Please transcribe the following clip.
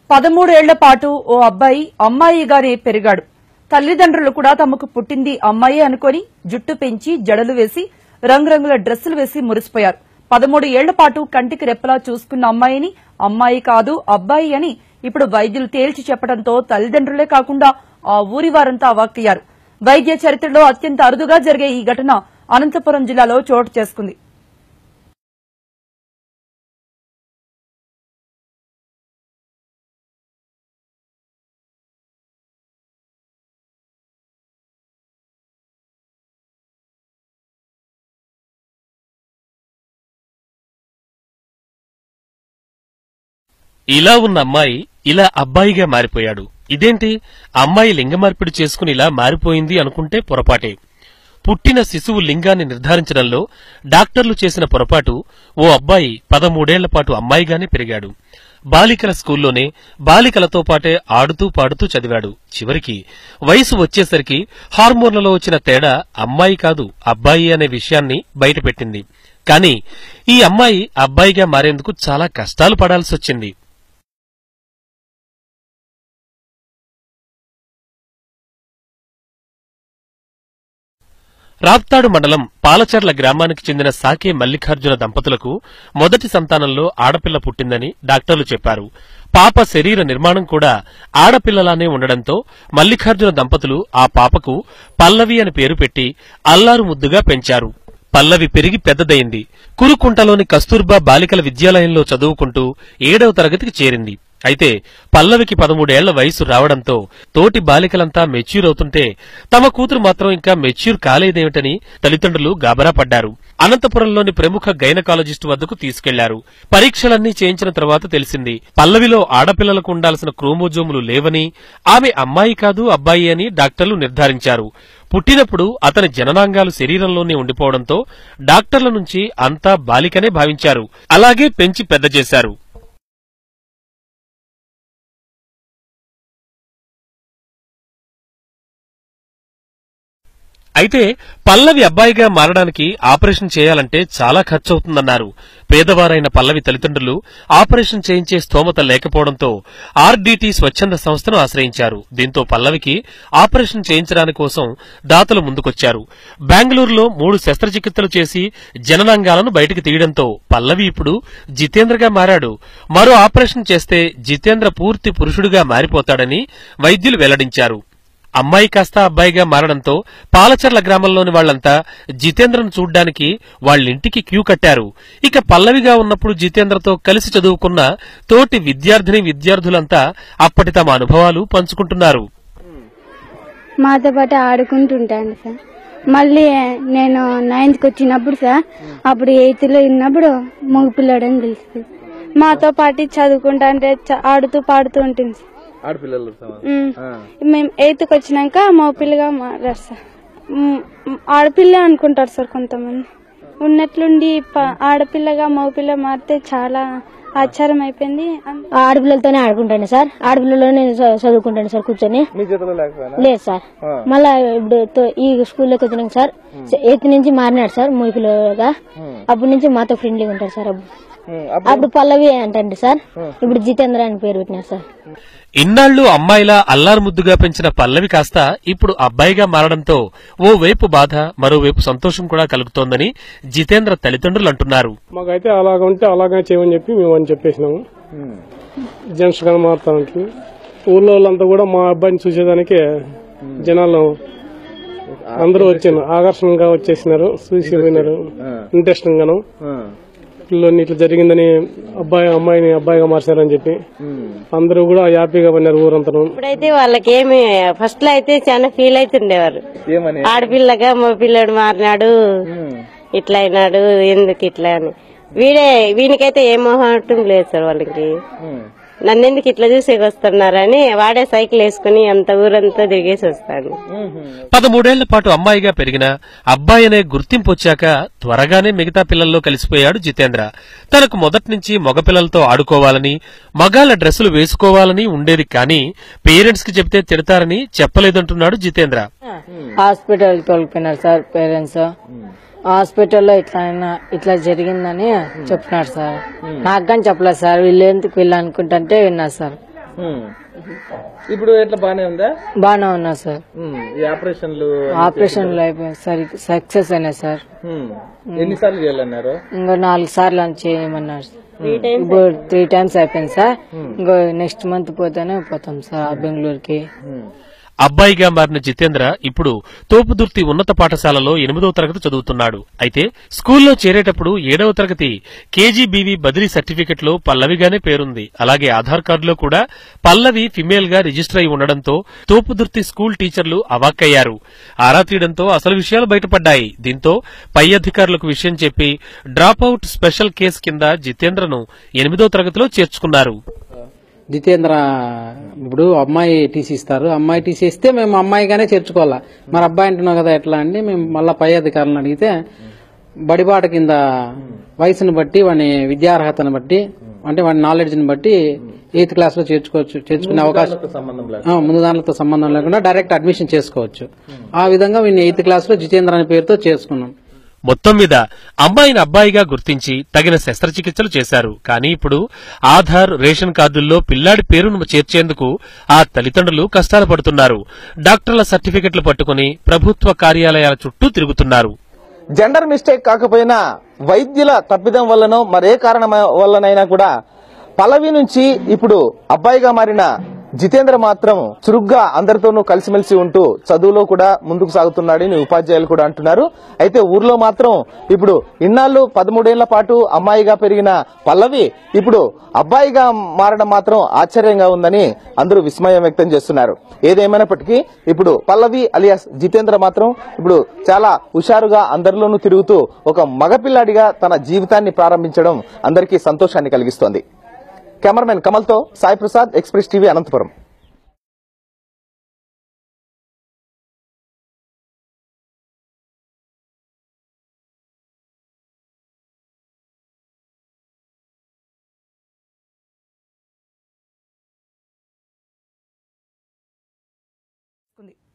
పదమూడేళ్ల పాటు ఓ అబ్బాయి అమ్మాయిగానే పెరిగాడు తల్లిదండ్రులు కూడా తమకు పుట్టింది అమ్మాయి అనుకొని జుట్టు పెంచి జడలు వేసి రంగురంగుల డ్రెస్సులు వేసి మురిసిపోయారు పదమూడు ఏళ్ల పాటు కంటికి రెప్పలా చూసుకున్న అమ్మాయిని అమ్మాయి కాదు అబ్బాయి అని ఇప్పుడు వైద్యులు తేల్చి చెప్పడంతో తల్లిదండ్రులే కాకుండా ఆ ఊరి వారంతా అవాక్కయ్యారు వైద్య చరిత్రలో అత్యంత అరుదుగా జరిగే ఈ ఘటన అనంతపురం జిల్లాలో చోటు చేసుకుంది ఇలా ఉన్న అమ్మాయి ఇలా అబ్బాయిగా మారిపోయాడు ఇదేంటి అమ్మాయి లింగ మార్పిడి చేసుకుని ఇలా మారిపోయింది అనుకుంటే పొరపాటే పుట్టిన శిశువు లింగాన్ని నిర్ధారించడంలో డాక్టర్లు చేసిన పొరపాటు ఓ అబ్బాయి పదమూడేళ్ల పాటు అమ్మాయిగానే పెరిగాడు బాలికల స్కూల్లోనే బాలికలతో పాటే ఆడుతూ పాడుతూ చదివాడు చివరికి వయసు వచ్చేసరికి హార్మోన్లలో వచ్చిన తేడా అమ్మాయి కాదు అబ్బాయి అనే విషయాన్ని బయటపెట్టింది కానీ ఈ అమ్మాయి అబ్బాయిగా మారేందుకు చాలా కష్టాలు పడాల్సొచ్చింది రాప్తాడు మండలం పాలచర్ల గ్రామానికి చెందిన సాకే మల్లికార్జున దంపతులకు మొదటి సంతానంలో ఆడపిల్ల పుట్టిందని డాక్టర్లు చెప్పారు పాప శరీర నిర్మాణం కూడా ఆడపిల్లలానే ఉండడంతో మల్లికార్జున దంపతులు ఆ పాపకు పల్లవి అని పేరు పెట్టి అల్లారు ముద్దుగా పెంచారు పల్లవి పెరిగి పెద్దదయింది కురుకుంటలోని కస్తూర్బా బాలికల విద్యాలయంలో చదువుకుంటూ ఏడవ తరగతికి చేరింది అయితే పల్లవికి పదమూడేళ్ల వయసు రావడంతో తోటి బాలికలంతా మెచ్యూర్ అవుతుంటే తమ కూతురు మాత్రం ఇంకా మెచ్యూర్ కాలేదేమిటని తల్లిదండ్రులు గాబరా పడ్డారు అనంతపురంలోని ప్రముఖ గైనకాలజిస్టు వద్దకు తీసుకెళ్లారు పరీక్షలన్నీ చేయించిన తర్వాత తెలిసింది పల్లవిలో ఆడపిల్లలకు ఉండాల్సిన క్రోమోజోములు లేవని ఆమె అమ్మాయి కాదు అబ్బాయి అని డాక్టర్లు నిర్ధారించారు పుట్టినప్పుడు అతని జననాంగాలు శరీరంలోనే ఉండిపోవడంతో డాక్టర్ల నుంచి అంతా బాలికనే భావించారు అలాగే పెంచి పెద్ద చేశారు అయితే పల్లవి అబ్బాయిగా మారడానికి ఆపరేషన్ చేయాలంటే చాలా ఖర్చవుతుందన్నారు పేదవారైన పల్లవి తల్లిదండ్రులు ఆపరేషన్ చేయించే స్తోమత లేకపోవడంతో ఆర్డీటీ స్వచ్ఛంద సంస్థను ఆశ్రయించారు దీంతో పల్లవికి ఆపరేషన్ చేయించడానికి కోసం దాతలు ముందుకొచ్చారు బెంగళూరులో మూడు శస్త్రచికిత్సలు చేసి జననాంగాలను బయటికి తీయడంతో పల్లవి ఇప్పుడు జితేంద్రగా మారాడు మరో ఆపరేషన్ చేస్తే జితేంద్ర పూర్తి పురుషుడిగా మారిపోతాడని వైద్యులు వెల్లడించారు అమ్మాయి కాస్త అబ్బాయిగా మారడంతో పాలచర్ల గ్రామంలోని వాళ్లంతా జితేంద్రను చూడ్డానికి వాళ్ళింటికి క్యూ కట్టారు ఇక పల్లవిగా ఉన్నప్పుడు జితేంద్రతో కలిసి చదువుకున్న తోటి విద్యార్థిని విద్యార్థులంతా అప్పటి తమ అనుభవాలు పంచుకుంటున్నారు మాతో పాటు ఆడుకుంటుంటాను సార్ మళ్ళీ నేను నైన్త్కి వచ్చినప్పుడు సార్ అప్పుడు ఎయిత్లో ఉన్నప్పుడు మగపిల్లాడని తెలుస్తుంది మాతో పాటు చదువుకుంటా అంటే చ- ఆడుతూ పాడుతూ ఉంటుంది సార్ ఆడపిల్లలు సమ- ఉమ్. ఆ. మేము ఎయిత్కి వచ్చినాక మగపిల్లగా మారారు సార్ ఉమ్, ఉమ్, ఆడపిల్ల అనుకుంటారు సార్ కొంతమంది ఉన్నట్లుండి ప- ఆడపిల్లగా మగపిల్ల మారితే చాలా ఆశ్చర్యం అయిపోయింది అంత- ఆడపిల్లలతోనే ఆడుకుంటాను సార్ ఆడపిల్లలోనే నేను చ- చదువుకుంటాను సార్ కూర్చొని మీ చేతిలో లేకపోయినా లేదు సార్ మళ్ళా ఇప్పుడు తో- ఈ స్కూల్లోకి వచ్చినాక సార్ ఎయిత్ నుంచి మారినాడు సార్ మూడు పిల్లలుగా అప్పటి నుంచి మాతో ఫ్రెండ్లీగా ఉంటారు సార్ అప్పుడు ఉమ్, అప్పుడు పల్లవి అంటండి సార్ ఇప్పుడు జితేంద్ర అని పేరు పెట్టినారు సార్ ఇన్నాళ్లు అమ్మాయిలా అల్లారు ముద్దుగా పెంచిన పల్లవి కాస్త ఇప్పుడు అబ్బాయిగా మారడంతో ఓ వైపు బాధ మరోవైపు సంతోషం కూడా కలుగుతోందని జితేంద్ర తల్లిదండ్రులు అంటున్నారు మాకైతే అలాగ ఉంటే అలాగే చేయమని చెప్పి మేము అని చెప్పేసినాము జెంట్స్ గా మారుతానికి ఊళ్ళో వాళ్ళంతా కూడా మా అబ్బాయిని చూసేదానికి జనాలు అందరూ వచ్చాను ఆకర్షణగా వచ్చేసినారు చూసి పోయినారు ఇంట్రెస్టింగ్ గాను ఆ. పిల్లల్ని ఇట్లా జరిగిందని అబ్బాయి అమ్మాయిని అబ్బాయిగా మార్చారని చెప్పి అందరూ కూడా హ్యాపీగా పడినారు ఊరంతా ఇప్పుడైతే వాళ్ళకి ఏమి ఫస్ట్ లో అయితే చాలా ఫీల్ అవుతుండేవారు ఏమని ఆడపిల్లగా మా పిల్లడు మారినాడు ఇట్లా అయినాడు ఎందుకు ఇట్లా అని వీడే వీనికైతే ఏ మొహటం లేదు సార్ వాళ్ళకి నన్ను ఎందుకు ఇట్లా చూసేకి వస్తున్నారని వాడే సైకిల్ వేసుకుని అంత ఊరంతా తిరిగేసి వస్తాడు పదమూడేళ్ల పాటు అమ్మాయిగా పెరిగిన అబ్బాయి అనే గుర్తింపు వచ్చాక త్వరగానే మిగతా పిల్లల్లో కలిసిపోయాడు జితేంద్ర తనకు మొదటి నుంచి మగపిల్లలతో ఆడుకోవాలని మగాళ్ల డ్రెస్సులు వేసుకోవాలని ఉండేది కానీ పేరెంట్స్ కి చెప్తే తిడతారని చెప్పలేదంటున్నాడు జితేంద్ర హాస్పిటల్ తోలిపోయినారు సార్ పేరెంట్స్ హాస్పిటల్లో ఇట్లా అయినా ఇట్లా జరిగిందని చెప్పినారు సార్ నాకు కానీ చెప్పలేదు సార్ వీళ్ళు ఎందుకు వీళ్ళు అనుకుంటుంటే విన్నారు సార్ ఉమ్. ఇప్పుడు ఎట్లా బానే ఉందా బాగానే ఉన్నా సార్ ఉమ్. ఈ ఆపరేషన్లు ఆపరేషన్లు అయిపోయి సరి సక్సెస్ అయినాయి సార్ ఉమ్. ఎన్నిసార్లు చేయాలన్నారు ఇంకో నాలుగు సార్లు అని చేయమన్నారు సార్. ఇప్పుడు త్రీ టైమ్స్ అయిపోయింది సార్ ఇంకో నెక్స్ట్ మంత్ పోతేనే పోతాం సార్ ఆ బెంగళూరుకి అబ్బాయిగా మారిన జితేంద్ర ఇప్పుడు తోపుదుర్తి ఉన్నత పాఠశాలలో ఎనిమిదవ తరగతి చదువుతున్నాడు అయితే స్కూల్లో చేరేటప్పుడు ఏడవ తరగతి కేజీబీవీ బదిలీ సర్టిఫికెట్ లో పల్లవిగానే పేరుంది అలాగే ఆధార్ కార్డులో కూడా పల్లవి ఫిమేల్ గా రిజిస్టర్ అయి ఉండడంతో తోపుదుర్తి స్కూల్ టీచర్లు అవాక్కయ్యారు ఆరా తీయడంతో అసలు విషయాలు బయటపడ్డాయి దీంతో పై అధికారులకు విషయం చెప్పి డ్రాప్ అవుట్ స్పెషల్ కేసు కింద జితేంద్రను ఎనిమిదో తరగతిలో చేర్చుకున్నారు జితేంద్ర ఇప్పుడు అమ్మాయి టీసీ ఇస్తారు అమ్మాయి టీసీ ఇస్తే మేము అమ్మాయిగానే చేర్చుకోవాలా మరి అబ్బాయి అంటున్నాం కదా ఎట్లా అండి మేము మళ్ళా పై అధికారులను అడిగితే బడిబాట కింద వయసును బట్టి వాని విద్యార్హతను బట్టి అంటే వాడి నాలెడ్జ్ని బట్టి ఎయిత్ క్లాస్ లో చేర్చుకోవచ్చు చేర్చుకునే అవకాశం సంబంధం లేదు ఆ, ముందు దానితో సంబంధం లేకుండా డైరెక్ట్ అడ్మిషన్ చేసుకోవచ్చు ఆ విధంగా వీడిని ఎయిత్ క్లాస్ లో జితేంద్ర అనే పేరుతో చేసుకున్నాం మొత్తం మీద అమ్మాయిని అబ్బాయిగా గుర్తించి తగిన శస్త్రచికిత్సలు చేశారు కానీ ఇప్పుడు ఆధార్ రేషన్ కార్డుల్లో పిల్లాడి పేరును చేర్చేందుకు ఆ తల్లిదండ్రులు కష్టాలు పడుతున్నారు డాక్టర్ల సర్టిఫికెట్లు పట్టుకుని ప్రభుత్వ కార్యాలయాల చుట్టూ తిరుగుతున్నారు జెండర్ మిస్టేక్ కాకపోయినా వైద్యుల తప్పిదం వల్లనో మరే కారణం వల్లనైనా కూడా పల్లవి నుంచి ఇప్పుడు అబ్బాయిగా మారిన జితేంద్ర మాత్రం చురుగ్గా అందరితోనూ కలిసిమెలిసి ఉంటూ చదువులో కూడా ముందుకు సాగుతున్నాడని ఉపాధ్యాయులు కూడా అంటున్నారు అయితే ఊర్లో మాత్రం ఇప్పుడు ఇన్నాళ్ళు పదమూడేళ్ల పాటు అమ్మాయిగా పెరిగిన పల్లవి ఇప్పుడు అబ్బాయిగా మారడం మాత్రం ఆశ్చర్యంగా ఉందని అందరూ విస్మయం వ్యక్తం చేస్తున్నారు ఏదేమైనప్పటికీ ఇప్పుడు పల్లవి అలియాస్ జితేంద్ర మాత్రం ఇప్పుడు చాలా హుషారుగా అందరిలోనూ తిరుగుతూ ఒక మగపిల్లాడిగా తన జీవితాన్ని ప్రారంభించడం అందరికీ సంతోషాన్ని కలిగిస్తోంది కెమెరామెన్ కమల్తో సాయి ప్రసాద్ ఎక్స్ప్రెస్ టీవీ అనంతపురం ఉంది